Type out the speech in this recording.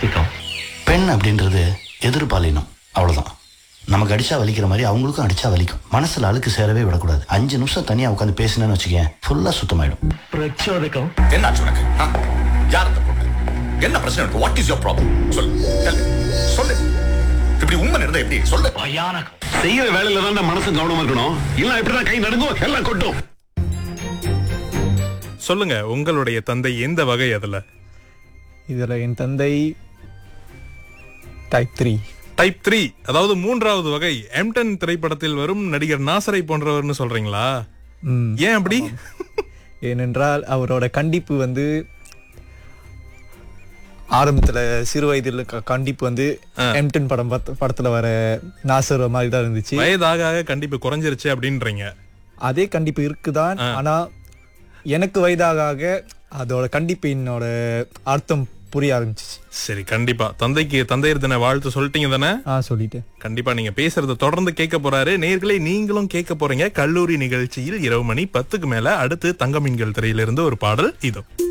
விக்ரம் பெண் அப்படின்றது எதிர்பாலினம் அவ்வளவுதான் நமக்கு அடிச்சா வலிக்கிற மாதிரி அவங்களுக்கும் அடிச்சா வலிக்கும் மனசுல அழுக்கு சேரவே விடக்கூடாது அஞ்சு நிமிஷம் தனியா உட்காந்து பேசினேன்னு வச்சுக்கேன் ஃபுல்லா சுத்தமாயிடும் பிரச்சோதகம் என்னாச்சு உனக்கு ஆ? யார் அந்த பொண்ணு என்ன பிரச்சனை இருக்கு வாட் இஸ் யோர் ப்ராப்ளம் சொல்லு tell me. சொல்லு இப்படி உண்மை இருந்தா எப்படி சொல்லு பயானகம் செய்யற வேலையில தான் மனசு கவனமா இருக்கணும் இல்ல இப்படிதான் கை நடுங்கும் எல்லாம் கொட்டும் சொல்லுங்க உங்களுடைய தந்தை எந்த வகை அதுல இதில் என் தந்தை டைப் த்ரீ டைப் த்ரீ அதாவது மூன்றாவது வகை எம்டன் திரைப்படத்தில் வரும் நடிகர் நாசரை போன்றவர்னு சொல்றீங்களா ஏன் அப்படி ஏனென்றால் அவரோட கண்டிப்பு வந்து ஆரம்பத்துல சிறு வயதில் க- கண்டிப்பு வந்து எம்டன் படம் பத்த- படத்துல வர நாசர் மாதிரி தான் இருந்துச்சு வயதாக ஆக கண்டிப்பு குறைஞ்சிருச்சு அப்படின்றீங்க அதே கண்டிப்பு இருக்குதான் ஆனா எனக்கு வயதாக ஆக அதோட கண்டிப்பினோட அர்த்தம் புரிய ஆரம்பிச்சிச்சு சரி கண்டிப்பா தந்தைக்கு தந்தையர் தின வாழ்த்து சொல்லிட்டீங்க தானே ஆ சொல்லிட்டேன் கண்டிப்பா நீங்க பேசுறத தொடர்ந்து கேட்க போறாரு நேர்களை நீங்களும் கேட்க போறீங்க கல்லூரி நிகழ்ச்சியில் இரவு மணி பத்துக்கு மேல அடுத்து தங்க மீன்கள் திரையிலிருந்து ஒரு பாடல் இதோ